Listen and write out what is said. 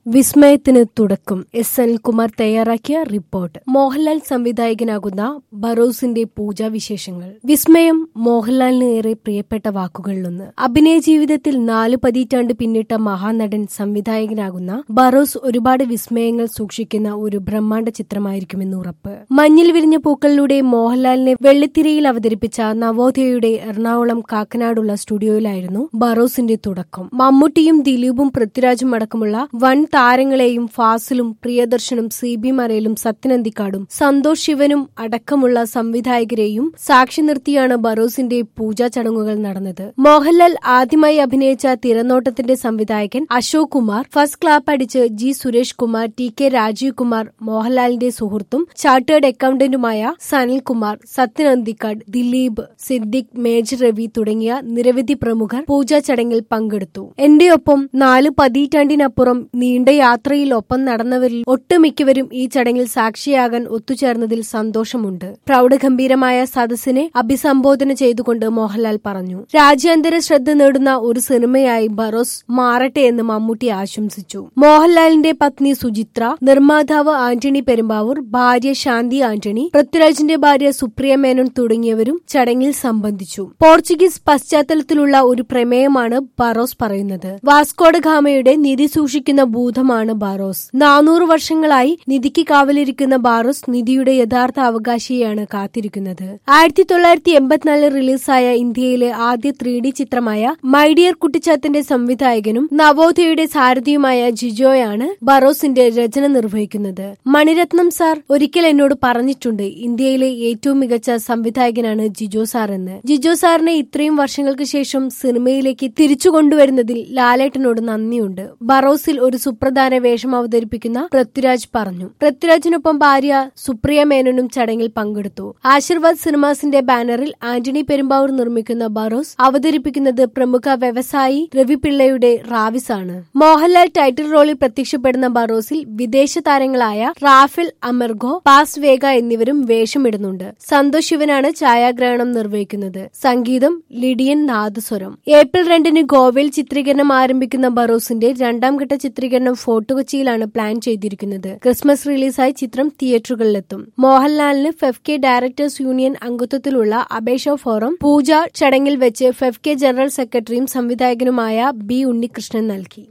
വിസ്മയത്തിന് തുടക്കം എസ് അനിൽകുമാർ തയ്യാറാക്കിയ റിപ്പോർട്ട് മോഹൻലാൽ സംവിധായകനാകുന്ന ബറോസിന്റെ പൂജാവിശേഷങ്ങൾ വിസ്മയം മോഹൻലാലിന് ഏറെ പ്രിയപ്പെട്ട വാക്കുകളിലൊന്ന് അഭിനയ ജീവിതത്തിൽ നാല് പതിറ്റാണ്ട് പിന്നിട്ട മഹാനടൻ സംവിധായകനാകുന്ന ബറോസ് ഒരുപാട് വിസ്മയങ്ങൾ സൂക്ഷിക്കുന്ന ഒരു ബ്രഹ്മാണ്ഡ ചിത്രമായിരിക്കുമെന്ന് ഉറപ്പ് മഞ്ഞിൽ വിരിഞ്ഞ പൂക്കളിലൂടെ മോഹൻലാലിനെ വെള്ളിത്തിരയിൽ അവതരിപ്പിച്ച നവോദയയുടെ എറണാകുളം കാക്കനാടുള്ള സ്റ്റുഡിയോയിലായിരുന്നു ബറോസിന്റെ തുടക്കം മമ്മൂട്ടിയും ദിലീപും പൃഥ്വിരാജും അടക്കമുള്ള വൻ താരങ്ങളെയും ഫാസിലും പ്രിയദർശനും സി ബി മറയിലും സത്യനന്ദിക്കാടും സന്തോഷ് ശിവനും അടക്കമുള്ള സംവിധായകരെയും സാക്ഷി നിർത്തിയാണ് ബറോസിന്റെ പൂജാ ചടങ്ങുകൾ നടന്നത് മോഹൻലാൽ ആദ്യമായി അഭിനയിച്ച തിരനോട്ടത്തിന്റെ സംവിധായകൻ അശോക് കുമാർ ഫസ്റ്റ് ക്ലാപ്പ് അടിച്ച് G Suresh Kumar T K Rajeev Kumar മോഹൻലാലിന്റെ സുഹൃത്തും ചാർട്ടേഡ് അക്കൌണ്ടന്റുമായ സനിൽകുമാർ സത്യനന്ദിക്കാട് ദിലീപ് സിദ്ദിഖ് മേജർ രവി തുടങ്ങിയ നിരവധി പ്രമുഖർ പൂജാ ചടങ്ങിൽ പങ്കെടുത്തു എന്റെ ഒപ്പം നാല് പതിറ്റാണ്ടിനപ്പുറം നീണ്ട യാത്രയിൽ ഒപ്പം നടന്നവരിൽ ഒട്ടുമിക്കവരും ഈ ചടങ്ങിൽ സാക്ഷിയാകാൻ ഒത്തുചേർന്നതിൽ സന്തോഷമുണ്ട് പ്രൗഢഗംഭീരമായ സദസ്സിനെ അഭിസംബോധന ചെയ്തുകൊണ്ട് മോഹൻലാൽ പറഞ്ഞു രാജ്യാന്തര ശ്രദ്ധ നേടുന്ന ഒരു സിനിമയായി ബറോസ് മാറട്ടെ എന്ന് മമ്മൂട്ടി ആശംസിച്ചു മോഹൻലാലിന്റെ പത്നി സുചിത്ര നിർമ്മാതാവ് ആന്റണി പെരുമ്പാവൂർ ഭാര്യ ശാന്തി ആന്റണി പൃഥ്വിരാജിന്റെ ഭാര്യ സുപ്രിയ മേനോൻ തുടങ്ങിയവരും ചടങ്ങിൽ സംബന്ധിച്ചു പോർച്ചുഗീസ് പശ്ചാത്തലത്തിലുള്ള ഒരു പ്രമേയമാണ് ബറോസ് പറയുന്നത് വാസ്കോഡ ഗാമയുടെ നിധി സൂക്ഷിക്കുന്ന ഭൂതമാണ് ബാറോസ് നാനൂറ് വർഷങ്ങളായി നിധിക്ക് കാവലിരിക്കുന്ന ബാറോസ് നിധിയുടെ യഥാർത്ഥ അവകാശിയെയാണ് കാത്തിരിക്കുന്നത് ആയിരത്തി തൊള്ളായിരത്തി എൺപത്തിനാലിൽ റിലീസായ ഇന്ത്യയിലെ ആദ്യ ത്രീ ഡി ചിത്രമായ മൈ ഡിയർ കുട്ടിച്ചാത്തിന്റെ സംവിധായകനും നവോദയയുടെ സാരഥിയുമായ ജിജോയാണ് ബറോസിന്റെ രചന നിർവഹിക്കുന്നത് മണിരത്നം സാർ ഒരിക്കൽ എന്നോട് പറഞ്ഞിട്ടുണ്ട് ഇന്ത്യയിലെ ഏറ്റവും മികച്ച സംവിധായകനാണ് ജിജോ സാർ എന്ന് ജിജോ സാറിനെ ഇത്രയും വർഷങ്ങൾക്ക് ശേഷം സിനിമയിലേക്ക് തിരിച്ചു കൊണ്ടുവരുന്നതിൽ ലാലേട്ടനോട് നന്ദിയുണ്ട് ബറോസിൽ ഒരു സുപ്രധാന വേഷം അവതരിപ്പിക്കുന്ന പൃഥ്വിരാജ് പറഞ്ഞു പൃഥ്വിരാജിനൊപ്പം ഭാര്യ സുപ്രിയ മേനോനും ചടങ്ങിൽ പങ്കെടുത്തു ആശീർവാദ് സിനിമാസിന്റെ ബാനറിൽ ആന്റണി പെരുമ്പാവൂർ നിർമ്മിക്കുന്ന ബറോസ് അവതരിപ്പിക്കുന്നത് പ്രമുഖ വ്യവസായി രവിപിള്ളയുടെ റാവിസ് ആണ് മോഹൻലാൽ ടൈറ്റിൽ റോളിൽ പ്രത്യക്ഷപ്പെടുന്ന ബറോസിൽ വിദേശ താരങ്ങളായ റാഫേൽ അമർഗോ പാസ് വേഗ എന്നിവരും വേഷമിടുന്നുണ്ട് സന്തോഷ് ശിവനാണ് ഛായാഗ്രഹണം നിർവഹിക്കുന്നത് സംഗീതം ലിഡിയൻ നാദസ്വരം ഏപ്രിൽ രണ്ടിന് ഗോവയിൽ ചിത്രീകരണം ആരംഭിക്കുന്ന ബറോസിന്റെ രണ്ടാം ഘട്ട ചിത്രീകരണം ഫോർട്ട് കൊച്ചിയിലാണ് പ്ലാൻ ചെയ്തിരിക്കുന്നത് ക്രിസ്മസ് റിലീസായി ചിത്രം തിയേറ്ററുകളിലെത്തും മോഹൻലാലിന് ഫെഫ് കെ ഡയറക്ടേഴ്സ് യൂണിയൻ അംഗത്വത്തിലുള്ള അപേക്ഷ ഫോറം പൂജ ചടങ്ങിൽ വെച്ച് ഫെഫ് കെ ജനറൽ സെക്രട്ടറിയും സംവിധായകനുമായ ബി ഉണ്ണികൃഷ്ണൻ നൽകി